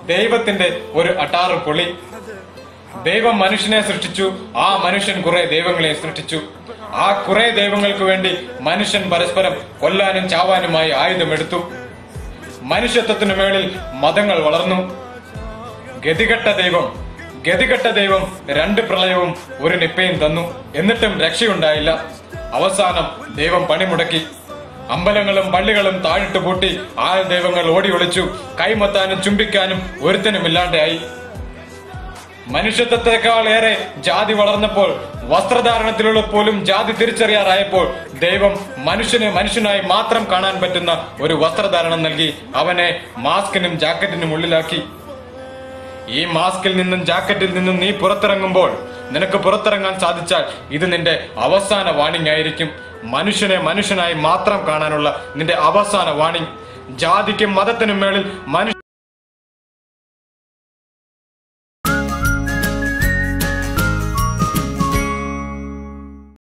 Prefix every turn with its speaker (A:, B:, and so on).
A: ദൈവത്തിന്റെ ഒരു അട്ടാറ് പൊളി ദൈവം മനുഷ്യനെ സൃഷ്ടിച്ചു ആ മനുഷ്യൻ കുറെ ദൈവങ്ങളെ സൃഷ്ടിച്ചു ആ കുറെ ദൈവങ്ങൾക്ക് വേണ്ടി മനുഷ്യൻ പരസ്പരം കൊല്ലാനും ചാവാനുമായി ആയുധമെടുത്തു മനുഷ്യത്വത്തിനു മേളിൽ മതങ്ങൾ വളർന്നു ഗതികെട്ട ദൈവം ഗതികെട്ട ദൈവം രണ്ട് പ്രളയവും ഒരു നിപ്പയും തന്നു എന്നിട്ടും രക്ഷയുണ്ടായില്ല അവസാനം ദൈവം പണിമുടക്കി അമ്പലങ്ങളും പള്ളികളും താഴിട്ട് പൂട്ടി ആ ദൈവങ്ങൾ ഓടി ഒളിച്ചു കൈമത്താനും ചുംബിക്കാനും ഒരുത്തനുമില്ലാണ്ടായി മനുഷ്യത്വത്തെക്കാൾ ഏറെ ജാതി വളർന്നപ്പോൾ വസ്ത്രധാരണത്തിലുള്ള പോലും ജാതി തിരിച്ചറിയാറായപ്പോൾ ദൈവം മനുഷ്യന് മനുഷ്യനായി മാത്രം കാണാൻ പറ്റുന്ന ഒരു വസ്ത്രധാരണം നൽകി അവനെ മാസ്കിനും ജാക്കറ്റിനും ഉള്ളിലാക്കി ഈ മാസ്കിൽ നിന്നും ജാക്കറ്റിൽ നിന്നും നീ പുറത്തിറങ്ങുമ്പോൾ നിനക്ക് പുറത്തിറങ്ങാൻ സാധിച്ചാൽ ഇത് നിന്റെ അവസാന വാണിംഗ് ആയിരിക്കും മനുഷ്യനെ മനുഷ്യനായി മാത്രം കാണാനുള്ള നിന്റെ അവസാന വാണിംഗ് ജാതിക്കും മതത്തിനും മേളിൽ മനുഷ്യ